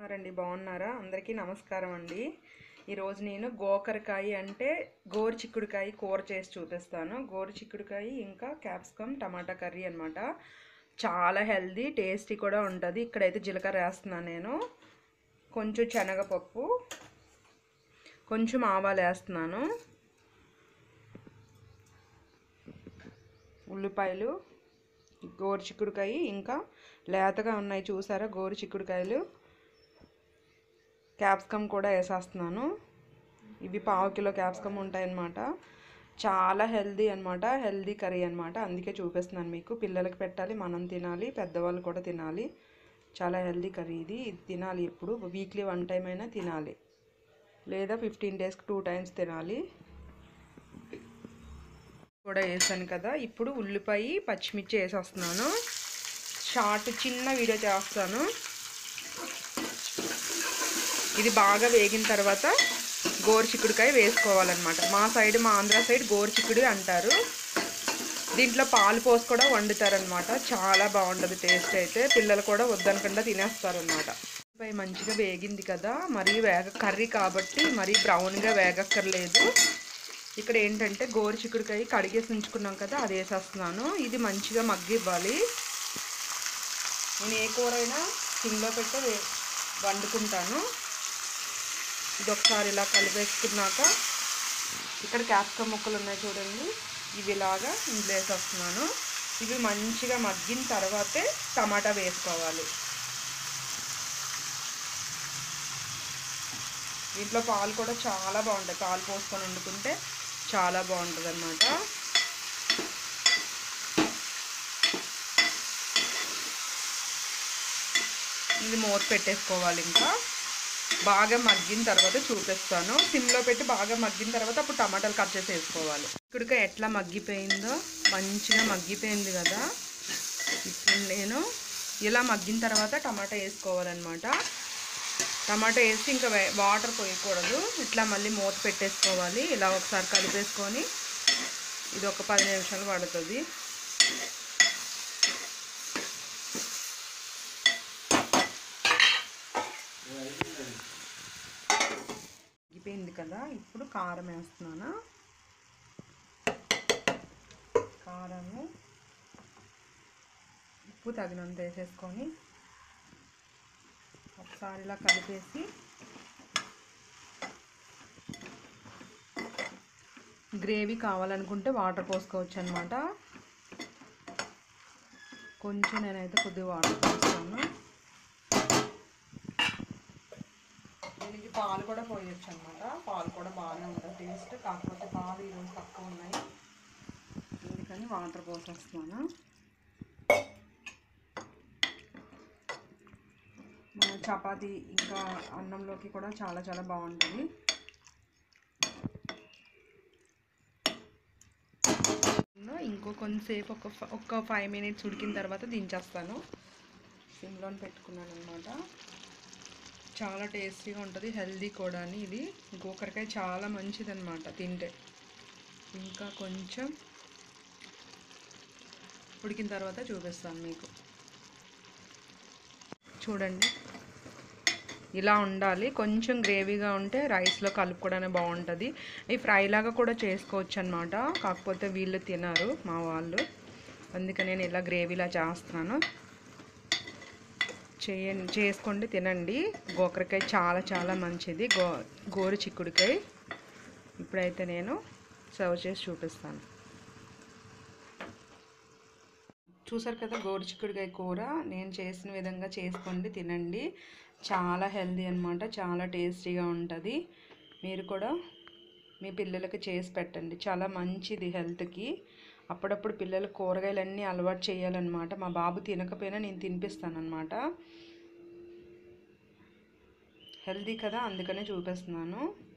రండి బాగున్నారా అందరికీ నమస్కారం అండి ఈరోజు నేను గోకరకాయ అంటే గోరు చిక్కుడుకాయ కూర చేసి చూపిస్తాను గోరు చిక్కుడుకాయ ఇంకా క్యాప్సికమ్ టమాటా కర్రీ అనమాట చాలా హెల్దీ టేస్టీ కూడా ఉంటుంది ఇక్కడైతే జీలకర్ర వేస్తున్నాను నేను కొంచెం శనగపప్పు కొంచెం ఆవాలు వేస్తున్నాను ఉల్లిపాయలు గోరు చిక్కుడుకాయ ఇంకా లేతగా ఉన్నాయి చూసారా గోరు చిక్కుడుకాయలు క్యాప్సికమ్ కూడా వేసేస్తున్నాను ఇవి పావు కిలో క్యాప్సికమ్ ఉంటాయన్నమాట చాలా హెల్దీ అనమాట హెల్దీ కర్రీ అనమాట అందుకే చూపిస్తున్నాను మీకు పిల్లలకి పెట్టాలి మనం తినాలి పెద్దవాళ్ళు కూడా తినాలి చాలా హెల్దీ కర్రీ ఇది ఇది తినాలి ఇప్పుడు వీక్లీ వన్ టైం అయినా తినాలి లేదా ఫిఫ్టీన్ డేస్కి టూ టైమ్స్ తినాలి కూడా వేసాను కదా ఇప్పుడు ఉల్లిపాయ పచ్చిమిర్చి వేసేస్తున్నాను షార్ట్ చిన్న వీడియో చేస్తాను ఇది బాగా వేగిన తర్వాత గోరు చిక్కుడుకాయ వేసుకోవాలన్నమాట మా సైడ్ మా ఆంధ్ర సైడ్ గోరు చిక్కుడు అంటారు దీంట్లో పాలు పోసి కూడా వండుతారనమాట చాలా బాగుంటుంది టేస్ట్ అయితే పిల్లలు కూడా వద్దనకుండా తినేస్తారనమాట ఉల్లిపాయ మంచిగా వేగింది కదా మరీ వేగ కర్రీ కాబట్టి మరీ బ్రౌన్గా వేగక్కర్లేదు ఇక్కడ ఏంటంటే గోరు చిక్కుడుకాయ కడిగేసి ఉంచుకున్నాం కదా అది వేసేస్తున్నాను ఇది మంచిగా మగ్గివ్వాలి నేను ఏ కూర అయినా సిమ్లో పెట్టి వే- వండుకుంటాను ఇది ఒకసారి ఇలా కలిపేసుకున్నాక ఇక్కడ క్యాప్సికమ్ ముక్కలు ఉన్నాయి చూడండి ఇవి ఇలాగా ఇంట్లో వేసేస్తున్నాను ఇవి మంచిగా మగ్గిన తర్వాతే టమాటా వేసుకోవాలి దీంట్లో పాలు కూడా చాలా బాగుంటాయి పాలు పోసుకొని వండుకుంటే చాలా బాగుంటుంది అన్నమాట ఇది మూత పెట్టేసుకోవాలి ఇంకా బాగా మగ్గిన తర్వాత చూపిస్తాను సిమ్లో పెట్టి బాగా మగ్గిన తర్వాత అప్పుడు టమాటాలు కట్ చేసి వేసుకోవాలి ఇక్కడికి ఎట్లా మగ్గిపోయిందో మంచిగా మగ్గిపోయింది కదా ఇప్పుడు నేను ఇలా మగ్గిన తర్వాత టమాటా వేసుకోవాలన్నమాట టమాటా వేసి ఇంకా వే- వాటర్ పోయకూడదు ఇట్లా మళ్ళీ మూత పెట్టేసుకోవాలి ఇలా ఒకసారి కలిపేసుకొని ఇది ఒక పది నిమిషాలు పడుతుంది అయిపోయింది కదా ఇప్పుడు కారం వేస్తున్నాను కారము ఉప్పు తగినంత వేసేసుకొని ఒకసారి ఇలా కలిపేసి గ్రేవీ కావాలనుకుంటే వాటర్ పోసుకోవచ్చు అనమాట కొంచెం నేనైతే కొద్దిగా వాటర్ పోస్తాను దీనికి పాలు కూడా పోయొచ్చు అనమాట పాలు కూడా బాగానే ఉంటుంది టేస్ట్ కాకపోతే పాలు ఈరోజు తక్కువ ఉన్నాయి అందుకని వాటర్ పోసేస్తున్నాను మన చపాతి ఇంకా అన్నంలోకి కూడా చాలా చాలా బాగుంటుంది ఇంకో కొంతసేపు ఒక ఫ- ఒక ఫైవ్ మినిట్స్ ఉడికిన తర్వాత దించేస్తాను సిమ్లో పెట్టుకున్నాను అనమాట చాలా టేస్టీగా ఉంటుంది హెల్దీ కూడా ఇది గోకరకాయ చాలా మంచిదన్నమాట తింటే ఇంకా కొంచెం ఉడికిన తర్వాత చూపిస్తాను మీకు చూడండి ఇలా ఉండాలి కొంచెం గ్రేవీగా ఉంటే రైస్లో కలుపుకోవడానికి బాగుంటుంది ఈ ఫ్రై లాగా కూడా చేసుకోవచ్చు అనమాట కాకపోతే వీళ్ళు తినరు మా వాళ్ళు అందుకని నేను ఇలా గ్రేవీలా చేస్తున్నాను చేయండి చేసుకోండి తినండి గోకరకాయ చాలా చాలా మంచిది గో గోరు చిక్కుడుకాయ ఇప్పుడైతే నేను సర్వ్ చేసి చూపిస్తాను చూసారు కదా గోరు చిక్కుడుకాయ కూర నేను చేసిన విధంగా చేసుకోండి తినండి చాలా హెల్దీ అనమాట చాలా టేస్టీగా ఉంటుంది మీరు కూడా మీ పిల్లలకి చేసి పెట్టండి చాలా మంచిది హెల్త్కి అప్పుడప్పుడు పిల్లలు కూరగాయలన్నీ అలవాటు చేయాలన్నమాట మా బాబు తినకపోయినా నేను తినిపిస్తానమాట హెల్దీ కదా అందుకనే చూపిస్తున్నాను